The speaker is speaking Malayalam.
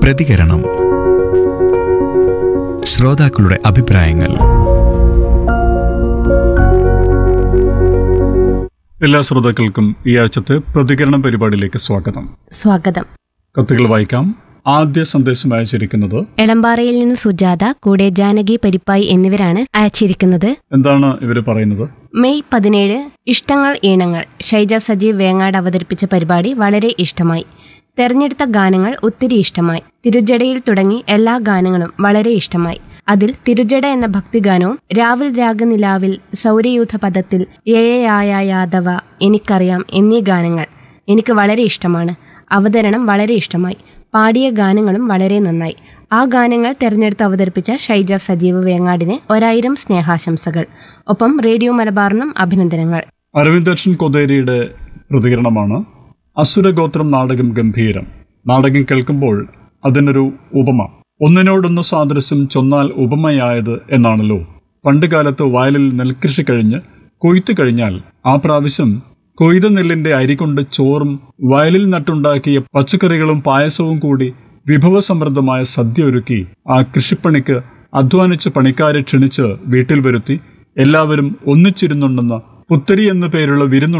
പ്രതികരണം ശ്രോതാക്കളുടെ അഭിപ്രായങ്ങൾ എല്ലാ ശ്രോതാക്കൾക്കും ഈ ആഴ്ചത്തെ പ്രതികരണം പരിപാടിയിലേക്ക് സ്വാഗതം സ്വാഗതം കത്തുകൾ വായിക്കാം ആദ്യ സന്ദേശം അയച്ചിരിക്കുന്നത് എളമ്പാറയിൽ നിന്ന് സുജാത കൂടെ ജാനകി പരിപ്പായി എന്നിവരാണ് അയച്ചിരിക്കുന്നത് എന്താണ് ഇവർ പറയുന്നത് മെയ് പതിനേഴ് ഇഷ്ടങ്ങൾ ഈണങ്ങൾ ഷൈജ സജീവ് വേങ്ങാട് അവതരിപ്പിച്ച പരിപാടി വളരെ ഇഷ്ടമായി തെരഞ്ഞെടുത്ത ഗാനങ്ങൾ ഒത്തിരി ഇഷ്ടമായി തിരുജടയിൽ തുടങ്ങി എല്ലാ ഗാനങ്ങളും വളരെ ഇഷ്ടമായി അതിൽ തിരുജട എന്ന ഭക്തിഗാനവും രാവിൽ രാഗനിലാവിൽ സൗരയൂഥ പദത്തിൽ യയയായ യാദവ എനിക്കറിയാം എന്നീ ഗാനങ്ങൾ എനിക്ക് വളരെ ഇഷ്ടമാണ് അവതരണം വളരെ ഇഷ്ടമായി പാടിയ ഗാനങ്ങളും വളരെ നന്നായി ആ ഗാനങ്ങൾ തെരഞ്ഞെടുത്ത് അവതരിപ്പിച്ച ഷൈജ സജീവ് വേങ്ങാടിന് ഒരായിരം സ്നേഹാശംസകൾ ഒപ്പം റേഡിയോ മലബാറിനും അഭിനന്ദനങ്ങൾ അരവിന്ദക്ഷൻ കൊതേരിയുടെ പ്രതികരണമാണ് അസുരഗോത്രം നാടകം ഗംഭീരം നാടകം കേൾക്കുമ്പോൾ അതിനൊരു ഉപമ ഒന്നിനോടൊന്ന് സാദൃശ്യം ചൊന്നാൽ ഉപമയായത് എന്നാണല്ലോ പണ്ടുകാലത്ത് വയലിൽ നെൽകൃഷി കഴിഞ്ഞ് കൊയ്ത്തു കഴിഞ്ഞാൽ ആ പ്രാവശ്യം കൊയ്ത നെല്ലിന്റെ അരി കൊണ്ട് ചോറും വയലിൽ നട്ടുണ്ടാക്കിയ പച്ചക്കറികളും പായസവും കൂടി വിഭവസമൃദ്ധമായ സദ്യ ഒരുക്കി ആ കൃഷിപ്പണിക്ക് അധ്വാനിച്ച് പണിക്കാരെ ക്ഷണിച്ച് വീട്ടിൽ വരുത്തി എല്ലാവരും ഒന്നിച്ചിരുന്നുണ്ടെന്ന പുത്തരി എന്നു പേരുള്ള വിരുന്നു